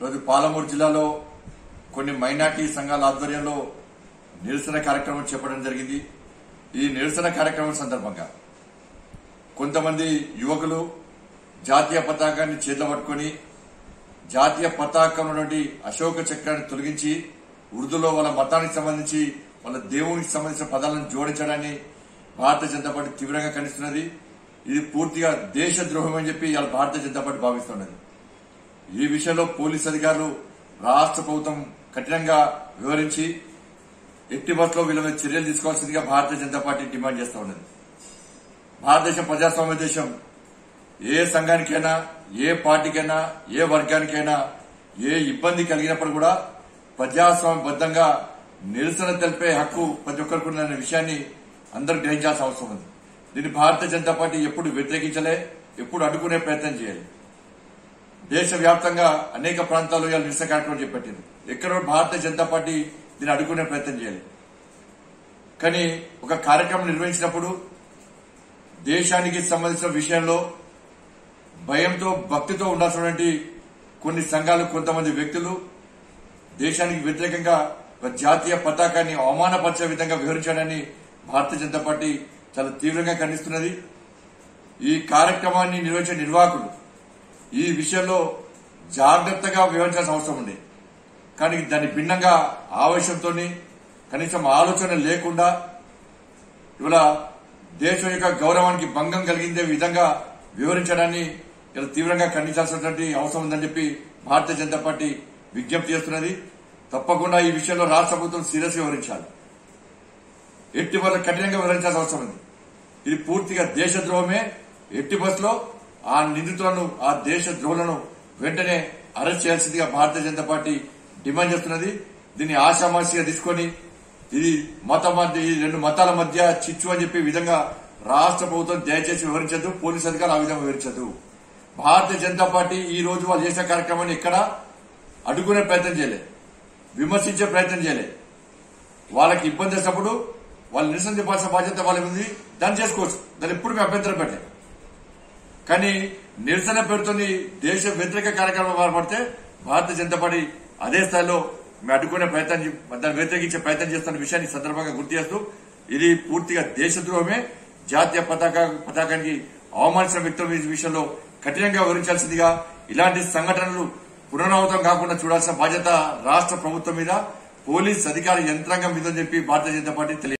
రోజు పాలమూరు జిల్లాలో కొన్ని మైనార్టీ సంఘాల ఆధ్వర్యంలో నిరసన కార్యక్రమం చేపట్టడం జరిగింది ఈ నిరసన కార్యక్రమం సందర్భంగా కొంతమంది యువకులు జాతీయ పతాకాన్ని చేతిలో పట్టుకొని జాతీయ పతాకం నుండి అశోక చక్రాన్ని తొలగించి ఉర్దూలో వాళ్ళ మతానికి సంబంధించి వాళ్ళ దేవునికి సంబంధించిన పదాలను జోడించడాన్ని భారతీయ జనతా పార్టీ తీవ్రంగా ఖండిస్తున్నది ఇది పూర్తిగా దేశద్రోహం అని చెప్పి ఇవాళ భారతీయ జనతా పార్టీ భావిస్తున్నది ఈ విషయంలో పోలీసు అధికారులు రాష్ట్ర ప్రభుత్వం కఠినంగా వివరించి ఎట్టి బస్సులో వీళ్ళ మీద చర్యలు తీసుకోవాల్సిందిగా భారతీయ జనతా పార్టీ డిమాండ్ చేస్తూ ఉన్నది భారతదేశం ప్రజాస్వామ్య దేశం ఏ సంఘానికైనా ఏ పార్టీకైనా ఏ వర్గానికైనా ఏ ఇబ్బంది కలిగినప్పుడు కూడా ప్రజాస్వామ్యబద్దంగా నిరసన తెలిపే హక్కు ప్రతి ఒక్కరికి ఉందనే విషయాన్ని అందరూ గ్రహించాల్సిన అవసరం ఉంది దీన్ని భారతీయ జనతా పార్టీ ఎప్పుడు వ్యతిరేకించలే ఎప్పుడు అడ్డుకునే ప్రయత్నం చేయాలి దేశవ్యాప్తంగా అనేక ప్రాంతాల్లో ఇవాళ నిరసన కార్యక్రమం చేపట్టింది ఎక్కడో భారతీయ జనతా పార్టీ దీన్ని అడ్డుకునే ప్రయత్నం చేయాలి కానీ ఒక కార్యక్రమం నిర్వహించినప్పుడు దేశానికి సంబంధించిన విషయంలో భయంతో భక్తితో ఉండాల్సినటువంటి కొన్ని సంఘాలు కొంతమంది వ్యక్తులు దేశానికి వ్యతిరేకంగా ఒక జాతీయ పతాకాన్ని అవమానపరిచే విధంగా వివరించాడని భారతీయ జనతా పార్టీ చాలా తీవ్రంగా ఖండిస్తున్నది ఈ కార్యక్రమాన్ని నిర్వహించే నిర్వాహకులు ఈ విషయంలో జాగ్రత్తగా వివరించాల్సిన అవసరం ఉంది కానీ దాని భిన్నంగా ఆవేశంతో కనీసం ఆలోచన లేకుండా ఇవాళ దేశం యొక్క గౌరవానికి భంగం కలిగిందే విధంగా వివరించడాన్ని ఇలా తీవ్రంగా ఖండించాల్సినటువంటి అవసరం ఉందని చెప్పి భారతీయ జనతా పార్టీ విజ్ఞప్తి చేస్తున్నది తప్పకుండా ఈ విషయంలో రాష్ట్ర ప్రభుత్వం సీరియస్ గా వివరించాలి ఎట్టి వల్ల కఠినంగా వివరించాల్సిన అవసరం ఉంది ఇది పూర్తిగా దేశద్రోహమే ఎట్టి బస్సులో ఆ నిందితులను ఆ దేశ ద్రోహులను వెంటనే అరెస్ట్ చేయాల్సిందిగా భారతీయ జనతా పార్టీ డిమాండ్ చేస్తున్నది దీన్ని ఆశామాషిగా తీసుకొని ఇది మత మధ్య ఈ రెండు మతాల మధ్య చిచ్చు అని చెప్పే విధంగా రాష్ట్ర ప్రభుత్వం దయచేసి వివరించదు పోలీసు అధికారులు ఆ విధంగా వివరించదు భారతీయ జనతా పార్టీ ఈ రోజు వాళ్ళు చేసిన కార్యక్రమాన్ని ఎక్కడ అడ్డుకునే ప్రయత్నం చేయలే విమర్శించే ప్రయత్నం చేయలే వాళ్ళకి ఇబ్బంది వచ్చినప్పుడు వాళ్ళు నిరసన చెప్పాల్సిన బాధ్యత వాళ్ళకి ఉంది దాన్ని చేసుకోవచ్చు దాన్ని ఎప్పుడు మేము అభ్యంతరం పెట్టలేదు కానీ నిరసన పేరుతోని దేశ వ్యతిరేక కార్యక్రమం పాల్పడితే భారతీయ జనతా పార్టీ అదే స్థాయిలో మేము అడ్డుకునే ప్రయత్నం చే- దాన్ని వ్యతిరేకించే ప్రయత్నం చేస్తున్న విషయాన్ని ఈ సందర్భంగా గుర్తు చేస్తూ ఇది పూర్తిగా దేశద్రోహమే జాతీయ పతాక పతాకానికి అవమానించిన వ్యక్తుల ఈ విషయంలో కఠినంగా వివరించాల్సిందిగా ఇలాంటి సంఘటనలు పునరావృతం కాకుండా చూడాల్సిన బాధ్యత రాష్ట్ర ప్రభుత్వం మీద పోలీస్ అధికార యంత్రాంగం మీద చెప్పి భారతీయ జనతా పార్టీ తెలియ